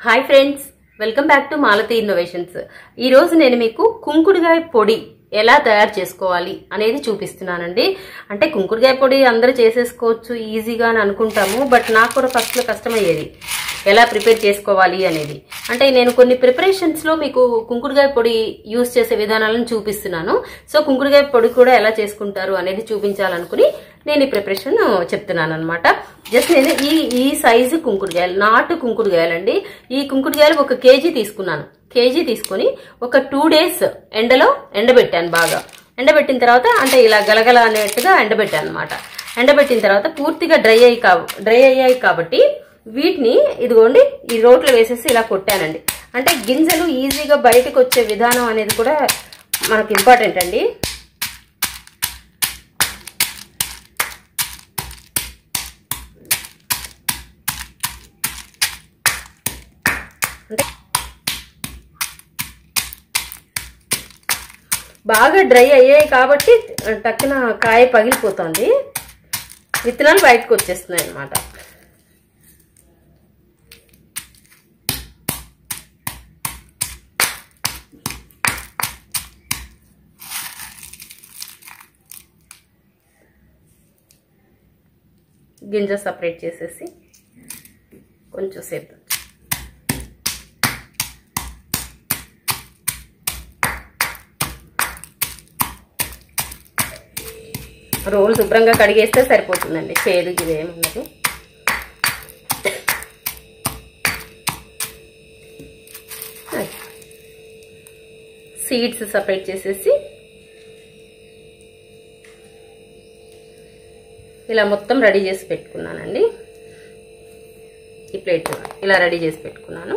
hi friends welcome back to Malathi Innovations ఈ రోజు నేను మీకు కుంకుడుగాయ పొడి ఎలా తయారు చేసుకోవాలి అనేది చూపిస్తున్నానండి అంటే కుంకుడుగాయ పొడి అందరూ చేసేసుకోవచ్చు ఈజీగా అని అనుకుంటాము బట్ నాకు కూడా ఫస్ట్లో కష్టమయ్యేది ఎలా ప్రిపేర్ చేసుకోవాలి అనేది అంటే నేను కొన్ని ప్రిపరేషన్స్ లో మీకు కుంకుడుగాయ పొడి యూస్ చేసే విధానాలను చూపిస్తున్నాను సో కుంకుడుగాయ పొడి కూడా ఎలా చేసుకుంటారు అనేది చూపించాలనుకుని నేను ఈ ప్రిపరేషన్ చెప్తున్నాను అనమాట జస్ట్ నేను ఈ ఈ సైజు కుంకుడుగాయలు నాటు కుంకుడుగాయలండి ఈ కుంకుడుగాయలు ఒక కేజీ తీసుకున్నాను కేజీ తీసుకొని ఒక టూ డేస్ ఎండలో ఎండబెట్టాను బాగా ఎండబెట్టిన తర్వాత అంటే ఇలా గలగల అనేట్టుగా ఎండబెట్టాను అనమాట ఎండబెట్టిన తర్వాత పూర్తిగా డ్రై అయ్యి కా డ్రై అయ్యాయి కాబట్టి వీటిని ఇదిగోండి ఈ రోట్లో వేసేసి ఇలా కొట్టానండి అంటే గింజలు ఈజీగా బయటకు వచ్చే విధానం అనేది కూడా మనకు ఇంపార్టెంట్ అండి అంటే బాగా డ్రై అయ్యాయి కాబట్టి టక్కున కాయ పగిలిపోతుంది విత్తనాలు బయటకు వచ్చేస్తున్నాయి అన్నమాట గింజ సపరేట్ చేసేసి కొంచెం సేపు రోల్ శుభ్రంగా కడిగేస్తే సరిపోతుందండి చేదు ఇది ఏమన్నది సీడ్స్ సపరేట్ చేసేసి ఇలా మొత్తం రెడీ చేసి పెట్టుకున్నానండి ఈ ప్లేట్ ఇలా రెడీ చేసి పెట్టుకున్నాను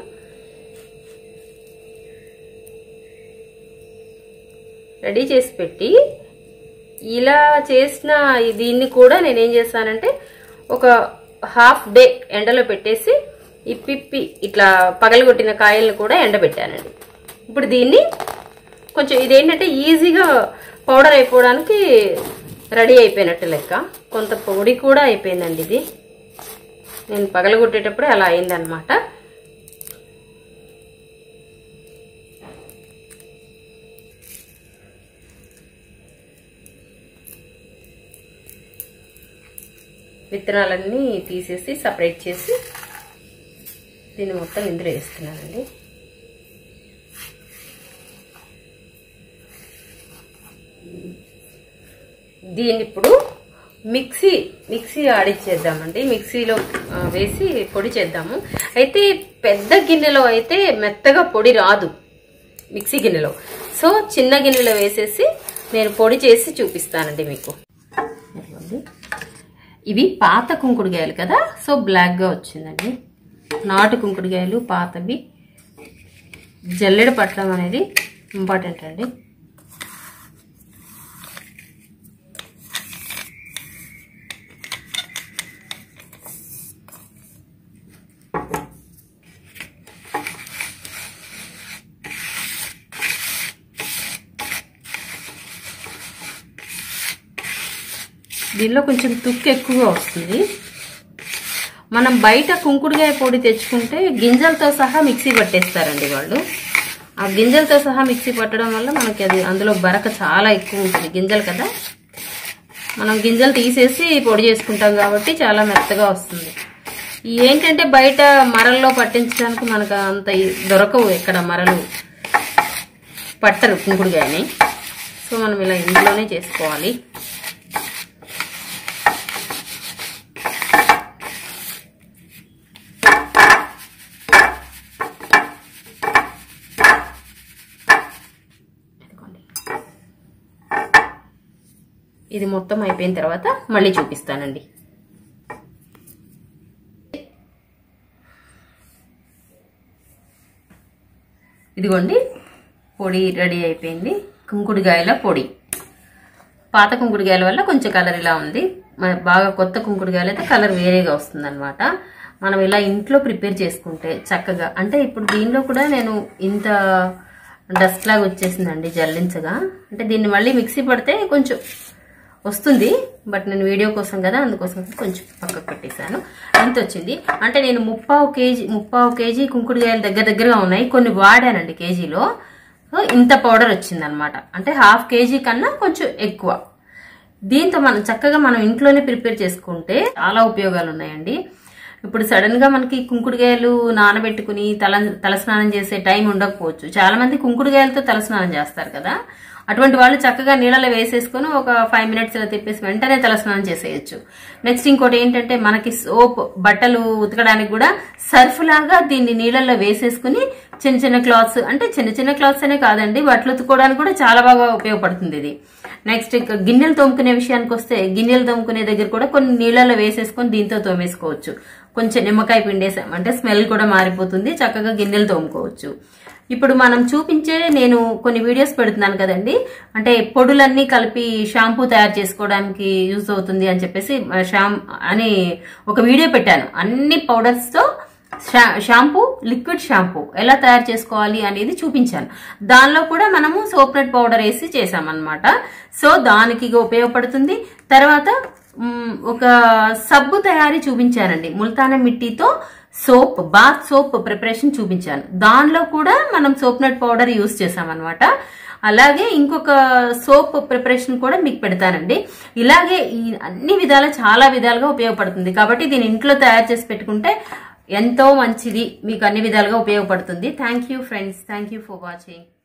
రెడీ చేసి పెట్టి ఇలా చేసిన దీన్ని కూడా నేనేం చేస్తానంటే ఒక హాఫ్ డే ఎండలో పెట్టేసి ఇప్పిప్పి ఇట్లా పగలగొట్టిన కాయలను కూడా ఎండబెట్టానండి ఇప్పుడు దీన్ని కొంచెం ఇదేంటంటే ఈజీగా పౌడర్ అయిపోవడానికి రెడీ అయిపోయినట్టు లెక్క కొంత పొడి కూడా అయిపోయిందండి ఇది నేను పగలగొట్టేటప్పుడు అలా అయిందనమాట విత్తనాలన్నీ తీసేసి సపరేట్ చేసి దీన్ని మొత్తం ఇందులో వేస్తున్నానండి దీన్ని ఇప్పుడు మిక్సీ మిక్సీ ఆడిచ్చేద్దామండి మిక్సీలో వేసి పొడి చేద్దాము అయితే పెద్ద గిన్నెలో అయితే మెత్తగా పొడి రాదు మిక్సీ గిన్నెలో సో చిన్న గిన్నెలో వేసేసి నేను పొడి చేసి చూపిస్తానండి మీకు ఇవి పాత కుంకుడుగాయలు కదా సో బ్లాక్గా వచ్చిందండి నాటు కుంకుడుగాయలు పాతవి జల్లెడ పట్టడం అనేది ఇంపార్టెంట్ అండి దీనిలో కొంచెం తుక్కు ఎక్కువగా వస్తుంది మనం బయట కుంకుడుగాయ పొడి తెచ్చుకుంటే గింజలతో సహా మిక్సీ పట్టేస్తారండి వాళ్ళు ఆ గింజలతో సహా మిక్సీ పట్టడం వల్ల మనకి అది అందులో బరక చాలా ఎక్కువ ఉంటుంది గింజలు కదా మనం గింజలు తీసేసి పొడి చేసుకుంటాం కాబట్టి చాలా మెత్తగా వస్తుంది ఏంటంటే బయట మరల్లో పట్టించడానికి మనకు అంత దొరకవు ఎక్కడ మరలు పట్టరు కుంకుడుగాయని సో మనం ఇలా ఇంట్లోనే చేసుకోవాలి ఇది మొత్తం అయిపోయిన తర్వాత మళ్ళీ చూపిస్తానండి ఇదిగోండి పొడి రెడీ అయిపోయింది కుంకుడుగాయల పొడి పాత కుంకుడుగాయల వల్ల కొంచెం కలర్ ఇలా ఉంది బాగా కొత్త కుంకుడుగాయలు అయితే కలర్ వేరేగా వస్తుంది అనమాట మనం ఇలా ఇంట్లో ప్రిపేర్ చేసుకుంటే చక్కగా అంటే ఇప్పుడు దీనిలో కూడా నేను ఇంత డస్ట్ లాగా వచ్చేసిందండి జల్లించగా అంటే దీన్ని మళ్ళీ మిక్సీ పడితే కొంచెం వస్తుంది బట్ నేను వీడియో కోసం కదా అందుకోసం కొంచెం పక్కకు పెట్టేశాను ఇంత వచ్చింది అంటే నేను ముప్పావు కేజీ ముప్పావు కేజీ కుంకుడుకాయలు దగ్గర దగ్గరగా ఉన్నాయి కొన్ని వాడానండి కేజీలో సో ఇంత పౌడర్ వచ్చిందనమాట అంటే హాఫ్ కేజీ కన్నా కొంచెం ఎక్కువ దీంతో మనం చక్కగా మనం ఇంట్లోనే ప్రిపేర్ చేసుకుంటే చాలా ఉపయోగాలు ఉన్నాయండి ఇప్పుడు సడన్ గా మనకి కుంకుడుకాయలు నానబెట్టుకుని తల తలస్నానం చేసే టైం ఉండకపోవచ్చు చాలా మంది కుంకుడుకాయలతో తలస్నానం చేస్తారు కదా అటువంటి వాళ్ళు చక్కగా నీళ్ళలో వేసేసుకొని ఒక ఫైవ్ మినిట్స్ ఇలా తిప్పేసి వెంటనే తలస్నానం చేసేయచ్చు నెక్స్ట్ ఇంకోటి ఏంటంటే మనకి సోప్ బట్టలు ఉతకడానికి కూడా సర్ఫ్ లాగా దీన్ని నీళ్ళల్లో వేసేసుకుని చిన్న చిన్న క్లాత్స్ అంటే చిన్న చిన్న క్లాత్స్ అనే కాదండి బట్టలు ఉతుక్కోవడానికి కూడా చాలా బాగా ఉపయోగపడుతుంది ఇది నెక్స్ట్ ఇక గిన్నెలు తోముకునే విషయానికి వస్తే గిన్నెలు తోముకునే దగ్గర కూడా కొన్ని నీళ్ళలో వేసేసుకొని దీంతో తోమేసుకోవచ్చు కొంచెం నిమ్మకాయ పిండేసాం అంటే స్మెల్ కూడా మారిపోతుంది చక్కగా గిన్నెలు తోముకోవచ్చు ఇప్పుడు మనం చూపించే నేను కొన్ని వీడియోస్ పెడుతున్నాను కదండి అంటే పొడులన్నీ కలిపి షాంపూ తయారు చేసుకోవడానికి యూజ్ అవుతుంది అని చెప్పేసి షాం అని ఒక వీడియో పెట్టాను అన్ని పౌడర్స్ తో షా- షాంపూ లిక్విడ్ షాంపూ ఎలా తయారు చేసుకోవాలి అనేది చూపించాను దానిలో కూడా మనము సోప్ నట్ పౌడర్ వేసి చేసామన్నమాట సో దానికి ఇది ఉపయోగపడుతుంది తర్వాత మ్, ఒక సబ్బు తయారీ చూపించానండి ముల్తాన మిట్టితో సోప్ బాత్ సోప్ ప్రిపరేషన్ చూపించాను దానిలో కూడా మనం సోప్ నట్ పౌడర్ యూస్ చేసామన్నమాట అలాగే ఇంకొక సోప్ ప్రిపరేషన్ కూడా మీకు పెడతానండి ఇలాగే ఈ అన్ని విధాల చాలా విధాలుగా ఉపయోగపడుతుంది కాబట్టి దీని ఇంట్లో తయారు చేసి పెట్టుకుంటే ఎంతో మంచిది మీకు అన్ని విధాలుగా ఉపయోగపడుతుంది thank you friends thank you for watching